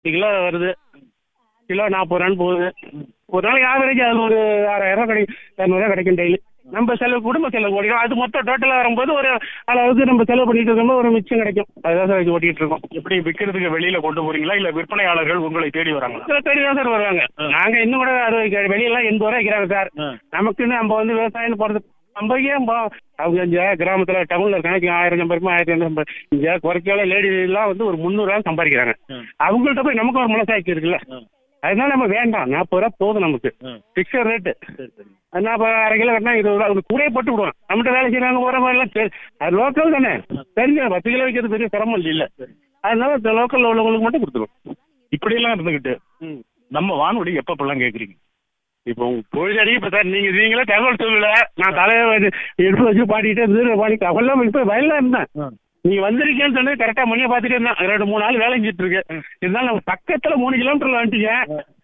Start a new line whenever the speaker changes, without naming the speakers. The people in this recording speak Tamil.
கிலோ வருது கிலோ நாற்பது ரூபான்னு போகுது ஒரு நாளைக்கு ஆவரேஜ் அது ஒரு ஆறாயிரம் கிடைக்கும் இரநூறுவா கிடைக்கும் டெய்லி நம்ம செலவு குடும்ப செலவு ஓடிடும் அது மொத்தம் டோட்டலாக வரும்போது ஒரு அளவுக்கு நம்ம செலவு பண்ணிட்டு இருக்கும்போது ஒரு மிச்சம் கிடைக்கும் அதுதான் சார் வச்சு ஓட்டிட்டு இருக்கோம்
எப்படி விற்கிறதுக்கு வெளியில கொண்டு போறீங்களா இல்ல விற்பனையாளர்கள் உங்களை தேடி வராங்களா
சில பேர் தான் சார் வருவாங்க நாங்க இன்னும் கூட அறுபது வெளியெல்லாம் எண்பது ரூபா வைக்கிறாங்க சார்
ஆ.
நமக்குன்னு நம்ம வந்து விவசாயம் போறது நம்ம ஏன் போ- அவங்க இங்க கிராமத்துல டவுன்ல கணக்கு ஆயிரம் சம்பாதிக்கும் ஆயிரத்தி ஐநூறு சம்பாதி இங்க குறைக்கால லேடி எல்லாம் வந்து ஒரு முந்நூறு ரூபா சம்பாதிக்கிறாங்க
ம்.
அவங்கள்ட்ட போய் நமக்கு ஒரு மனசாட்சி இருக்குல்ல
ம்.
அதனால நம்ம வேண்டாம் நாற்பது ரூபா போதும் நமக்கு
ம்.
பிக்சர் ரேட்டு
சரி சரி
நான் இப்போ அரை கிலோ கட்டினா இருபது ரூபா அவனுக்கு கூடயே போட்டு விடுவான் நம்மகிட்ட வேலை செய்யறாங்க போகிற மாதிரிலாம் தெரி- அது லோக்கல் தானே தெரிஞ்ச பத்து கிலோ வைக்கிறது பெரிய சிரமம் இல்லை அதனால இந்த லோக்கலில் உள்ளவங்களுக்கு மட்டும் கொடுத்துருவோம்
இப்படியெல்லாம் இருந்துகிட்டு நம்ம வானொலி எப்பப்பெல்லாம் கேக்குறீங்க
இப்போ உங்க பொழுதடி இப்போ சார் நீங்கள் நீங்களே தகவல் சொல்லல நான் தலையை வந்து எடுத்து வச்சு பாடிக்கிட்டே இருந்து பாடி தகவலாம் இப்போ வயலில் இருந்தேன் நீங்க வந்திருக்கீங்கன்னு சொன்னது கரெக்டாக மணியை பார்த்துட்டு இருந்தேன் ரெண்டு மூணு நாள் வேலை செஞ்சுட்டு இருக்கு இருந்தாலும் நம்ம பக்கத்தில் மூணு கிலோமீட்டர்ல வந்துட்டீங்க